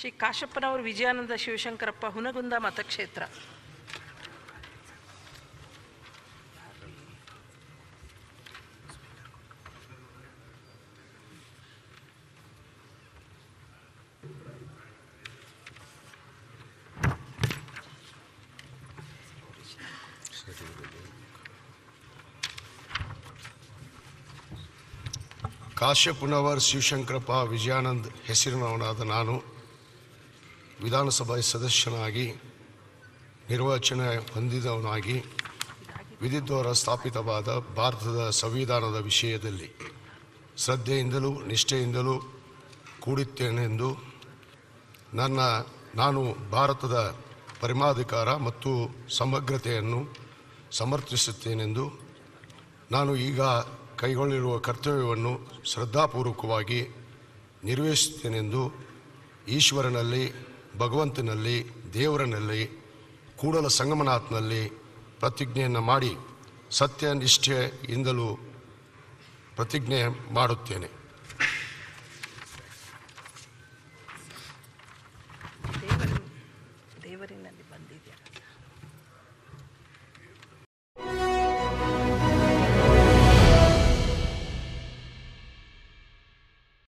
ಶ್ರೀ ಕಾಶಪ್ಪನವರು ವಿಜಯಾನಂದ ಶಿವಶಂಕರಪ್ಪ ಹುನಗುಂದ ಮತಕ್ಷೇತ್ರ ಕಾಶ್ಯಪುನವರ್ ಶಿವಶಂಕರಪ್ಪ ವಿಜಯಾನಂದ್ ಹೆಸರಿನವನಾದ ನಾನು ವಿಧಾನಸಭೆ ಸದಸ್ಯನಾಗಿ ನಿರ್ವಚನ ಹೊಂದಿದವನಾಗಿ ವಿಧಿದ್ವಾರ ಸ್ಥಾಪಿತವಾದ ಭಾರತದ ಸಂವಿಧಾನದ ವಿಷಯದಲ್ಲಿ ಶ್ರದ್ಧೆಯಿಂದಲೂ ನಿಷ್ಠೆಯಿಂದಲೂ ಕೂಡುತ್ತೇನೆಂದು ನನ್ನ ನಾನು ಭಾರತದ ಪರಮಾಧಿಕಾರ ಮತ್ತು ಸಮಗ್ರತೆಯನ್ನು ಸಮರ್ಥಿಸುತ್ತೇನೆಂದು ನಾನು ಈಗ ಕೈಗೊಳ್ಳಿರುವ ಕರ್ತವ್ಯವನ್ನು ಶ್ರದ್ಧಾಪೂರ್ವಕವಾಗಿ ನಿರ್ವಹಿಸುತ್ತೇನೆಂದು ಈಶ್ವರನಲ್ಲಿ ಭಗವಂತನಲ್ಲಿ ದೇವರನಲ್ಲಿ ಕೂಡಲ ಸಂಗಮನಾಥನಲ್ಲಿ ಪ್ರತಿಜ್ಞೆಯನ್ನು ಮಾಡಿ ಸತ್ಯ ನಿಷ್ಠೆಯಿಂದಲೂ ಪ್ರತಿಜ್ಞೆ ಮಾಡುತ್ತೇನೆ